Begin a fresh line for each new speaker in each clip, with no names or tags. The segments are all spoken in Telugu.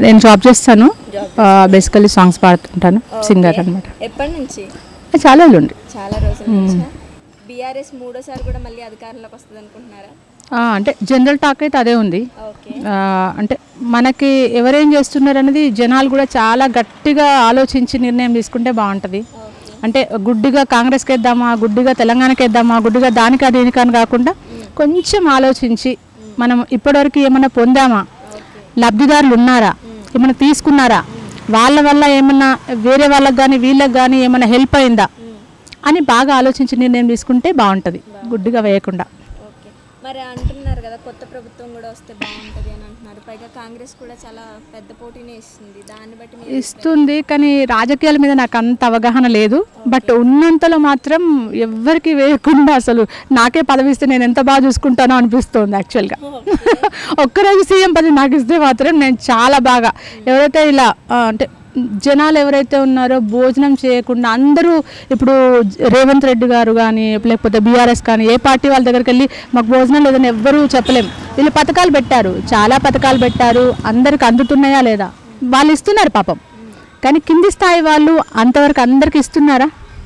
నేను జాబ్ చేస్తాను బేసికల్లీ సాంగ్స్ పాడుతుంటాను సింగర్ అనమాట
ఎప్పటి నుంచి
చాలా రోజులు ఉంది
చాలా రోజుల నుంచి బీఆర్ఎస్ మూడోసారి కూడా మళ్ళీ అధికారంలోకి వస్తుంది అనుకుంటున్నారా
ఆ, అంటే జనరల్ టాక్ అయితే అదే ఉంది
ఓకే
ఆ, అంటే మనకి ఎవరేం చేస్తున్నారు అనేది జనాలు కూడా చాలా గట్టిగా ఆలోచించి నిర్ణయం తీసుకుంటే బాగుంటుంది అంటే గుడ్డిగా కాంగ్రెస్కి వేద్దామా గుడ్డిగా తెలంగాణకి వేద్దామా గుడ్డిగా దానికి అది దీనికి అని కాకుండా కొంచెం ఆలోచించి మనం ఇప్పటివరకు ఏమైనా పొందామా లబ్ధిదారులు ఉన్నారా ఏమైనా తీసుకున్నారా వాళ్ళ వల్ల ఏమన్నా వేరే వాళ్ళకి కానీ వీళ్ళకి కానీ ఏమైనా హెల్ప్ అయిందా అని బాగా ఆలోచించి నిర్ణయం తీసుకుంటే బాగుంటుంది గుడ్డిగా వేయకుండా
ఓకే మరి అంటున్నారు కదా కొత్త ప్రభుత్వం కూడా వస్తే బాగుంటుంది అని అంటున్నారు పైగా కాంగ్రెస్ కూడా చాలా పెద్ద పోటీనే ఇస్తుంది దాన్ని బట్టి మీరు
ఇస్తుంది కానీ రాజకీయాల మీద నాకు అంత అవగాహన లేదు బట్ ఉన్నంతలో మాత్రం ఎవ్వరికి వేయకుండా అసలు నాకే పదవి ఇస్తే నేను ఎంత బాగా చూసుకుంటానో అనిపిస్తుంది యాక్చువల్గా ఒక్కరోజు సీఎం పదవి నాకు ఇస్తే మాత్రం నేను చాలా బాగా ఎవరైతే ఇలా ఆ, అంటే జనాలు ఎవరైతే ఉన్నారో భోజనం చేయకుండా అందరూ ఇప్పుడు రేవంత్ రెడ్డి గారు కానీ లేకపోతే బీఆర్ఎస్ కానీ ఏ పార్టీ వాళ్ళ దగ్గరికి వెళ్ళి మాకు భోజనం లేదని ఎవ్వరూ చెప్పలేం వీళ్ళు పథకాలు పెట్టారు చాలా పథకాలు పెట్టారు అందరికి అందుతున్నాయా లేదా వాళ్ళు ఇస్తున్నారు పాపం కానీ కింది స్థాయి వాళ్ళు అంతవరకు అందరికి ఇస్తున్నారా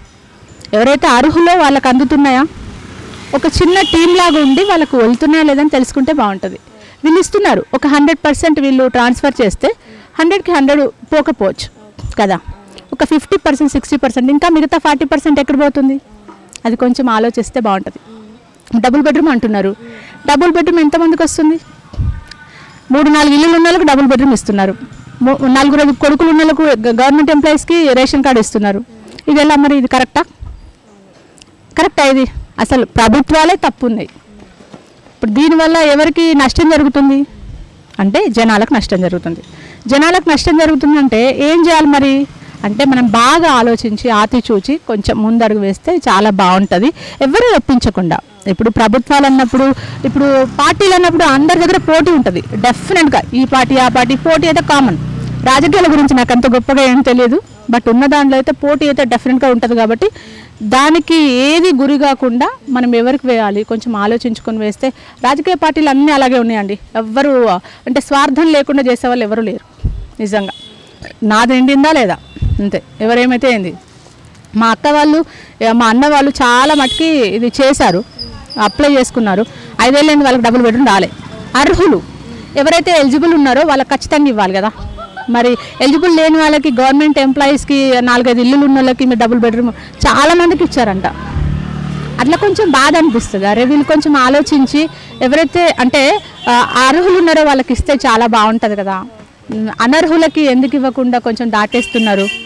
ఎవరైతే అర్హులో వాళ్ళకి అందుతున్నాయా ఒక చిన్న టీం లాగా ఉండి వాళ్ళకు వెళ్తున్నాయా లేదని తెలుసుకుంటే బాగుంటుంది వీళ్ళు ఇస్తున్నారు ఒక హండ్రెడ్ పర్సెంట్ వీళ్ళు ట్రాన్స్ఫర్ చేస్తే హండ్రెడ్కి హండ్రెడ్ పోకపోవచ్చు కదా ఒక ఫిఫ్టీ పర్సెంట్ సిక్స్టీ పర్సెంట్ ఇంకా మిగతా ఫార్టీ పర్సెంట్ ఎక్కడ పోతుంది అది కొంచెం ఆలోచిస్తే బాగుంటుంది డబుల్ బెడ్రూమ్ అంటున్నారు డబుల్ బెడ్రూమ్ ఎంతమందికి వస్తుంది మూడు నాలుగు ఇల్లులు ఉన్న వాళ్ళకి డబుల్ బెడ్రూమ్ ఇస్తున్నారు మూ- నలుగురు కొడుకులు ఉన్న వాళ్ళకు గ- గవర్నమెంట్ ఎంప్లాయీస్కి రేషన్ కార్డు ఇస్తున్నారు ఇది ఎలా మరి ఇది కరెక్టా కరెక్టా ఇది అసలు ప్రభుత్వాలే తప్పు ఉన్నాయి ఇప్పుడు దీనివల్ల ఎవరికి నష్టం జరుగుతుంది అంటే జనాలకు నష్టం జరుగుతుంది జనాలకు నష్టం జరుగుతుందంటే ఏం చేయాలి మరి అంటే మనం బాగా ఆలోచించి ఆతి చూచి కొంచెం ముందడుగు వేస్తే చాలా బాగుంటుంది ఎవరు ఒప్పించకుండా ఇప్పుడు ప్రభుత్వాలు అన్నప్పుడు ఇప్పుడు పార్టీలు అన్నప్పుడు అందరి దగ్గర పోటీ ఉంటుంది డెఫినెట్గా ఈ పార్టీ ఆ పార్టీ పోటీ అయితే కామన్ రాజకీయాల గురించి నాకు అంత గొప్పగా ఏం తెలియదు బట్ ఉన్న దాంట్లో అయితే పోటీ అయితే డెఫినెట్గా ఉంటుంది కాబట్టి దానికి ఏది గురి కాకుండా మనం ఎవరికి వేయాలి కొంచెం ఆలోచించుకొని వేస్తే రాజకీయ పార్టీలు అన్నీ అలాగే ఉన్నాయండి ఎవ్వరు అంటే స్వార్థం లేకుండా చేసే వాళ్ళు ఎవరు లేరు నిజంగా నాది నిండిందా లేదా అంతే ఎవరేమైతే ఏంది మా అక్క వాళ్ళు ఏ, మా అన్న వాళ్ళు చాలా మటుకి ఇది చేశారు అప్లై చేసుకున్నారు ఐదేళ్ళైంది వాళ్ళకి డబుల్ బెడ్రూమ్ రాలే అర్హులు ఎవరైతే ఎలిజిబుల్ ఉన్నారో వాళ్ళకి ఖచ్చితంగా ఇవ్వాలి కదా మరి ఎలిజిబుల్ లేని వాళ్ళకి గవర్నమెంట్ ఎంప్లాయీస్కి నాలుగైదు ఇల్లులు ఉన్న వాళ్ళకి మీరు డబుల్ బెడ్రూమ్ చాలా మందికి ఇచ్చారంట అట్లా కొంచెం బాధ అనిపిస్తుంది అరే వీళ్ళు కొంచెం ఆలోచించి ఎవరైతే అంటే ఆ, అర్హులు ఉన్నారో వాళ్ళకి ఇస్తే చాలా బాగుంటుంది కదా ఉమ్, అనర్హులకి ఎందుకు ఇవ్వకుండా కొంచెం దాటేస్తున్నారు